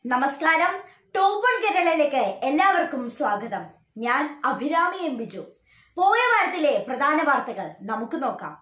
നമസ്കാരം top one കേരളയിലേക്ക് എല്ലാവർക്കും സ്വാഗതം ഞാൻ അഭിരാമി എം ബിജു പോയ വാരത്തിലെ പ്രധാന വാർത്തകൾ നമുക്ക് നോക്കാം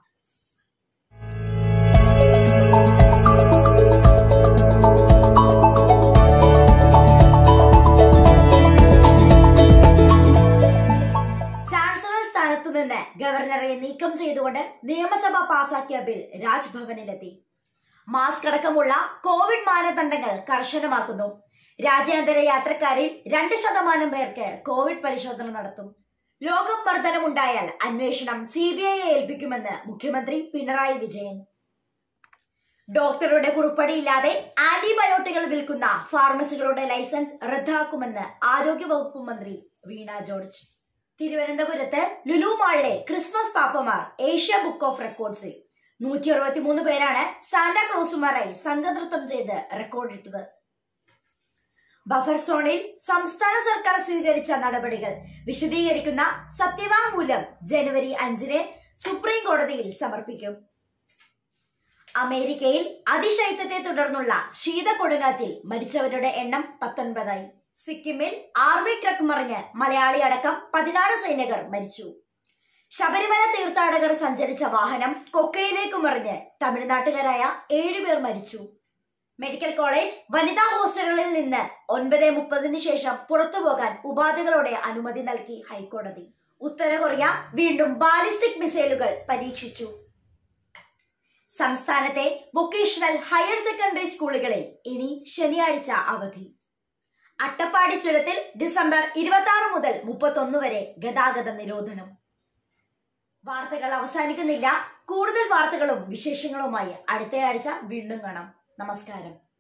ചാൻസലർ സ്ഥാനത്തു നിന്ന് ഗവർണറെ നീക്കം ചെയ്തുകൊണ്ട് നിയമസഭ പാസാക്കിയ ബിൽ രാജ്ഭവനിലെത്തി മാസ്ക് അടക്കമുള്ള കോവിഡ് മാനദണ്ഡങ്ങൾ കർശനമാക്കുന്നു രാജ്യാന്തര യാത്രക്കാരിൽ രണ്ട് ശതമാനം പേർക്ക് കോവിഡ് പരിശോധന നടത്തും രോഗമർദ്ദനമുണ്ടായാൽ അന്വേഷണം സി ബി ഐയെ ഏൽപ്പിക്കുമെന്ന് മുഖ്യമന്ത്രി പിണറായി വിജയൻ ഡോക്ടറുടെ കുറിപ്പടിയില്ലാതെ ആന്റിബയോട്ടിക്കുകൾ വിൽക്കുന്ന ഫാർമസികളുടെ ലൈസൻസ് റദ്ദാക്കുമെന്ന് ആരോഗ്യവകുപ്പ് മന്ത്രി വീണ ജോർജ് തിരുവനന്തപുരത്ത് ലുലു മാളിലെ ക്രിസ്മസ് പാപ്പമാർ ഏഷ്യ ബുക്ക് ഓഫ് റെക്കോർഡ്സിൽ നൂറ്റി അറുപത്തിമൂന്ന് പേരാണ് സാന്റാക്ലോസുമാരായി സംഘനൃത്തം ചെയ്ത് റെക്കോർഡിട്ടത് ബഫർ സോണിൽ സംസ്ഥാന സർക്കാർ സ്വീകരിച്ച നടപടികൾ വിശദീകരിക്കുന്ന സത്യവാങ്മൂലം ജനുവരി അഞ്ചിന് സുപ്രീം കോടതിയിൽ സമർപ്പിക്കും അമേരിക്കയിൽ അതിശൈത്യത്തെ തുടർന്നുള്ള ശീതക്കൊടുങ്കാറ്റിൽ മരിച്ചവരുടെ എണ്ണം പത്തൊൻപതായി സിക്കിമിൽ ആർമി ട്രക്ക് മറിഞ്ഞ് മലയാളി അടക്കം പതിനാറ് സൈനികർ മരിച്ചു ശബരിമല തീർത്ഥാടകർ സഞ്ചരിച്ച വാഹനം കൊക്കയിലേക്ക് മറിഞ്ഞ് തമിഴ്നാട്ടുകാരായ ഏഴുപേർ മരിച്ചു മെഡിക്കൽ കോളേജ് വനിതാ ഹോസ്റ്റലുകളിൽ നിന്ന് ഒൻപത് മുപ്പതിന് ശേഷം പുറത്തുപോകാൻ ഉപാധികളോടെ അനുമതി നൽകി ഹൈക്കോടതി ഉത്തര കൊറിയ വീണ്ടും ബാലിസ്റ്റിക് മിസൈലുകൾ പരീക്ഷിച്ചു സംസ്ഥാനത്തെ വൊക്കേഷണൽ ഹയർ സെക്കൻഡറി സ്കൂളുകളിൽ ഇനി ശനിയാഴ്ച അവധി അട്ടപ്പാടി ചുരത്തിൽ ഡിസംബർ ഇരുപത്തി ആറ് മുതൽ മുപ്പത്തൊന്ന് വരെ ഗതാഗത നിരോധനം വാർത്തകൾ അവസാനിക്കുന്നില്ല കൂടുതൽ വാർത്തകളും വിശേഷങ്ങളുമായി അടുത്തയാഴ്ച വീണ്ടും കാണാം നമസ്കാരം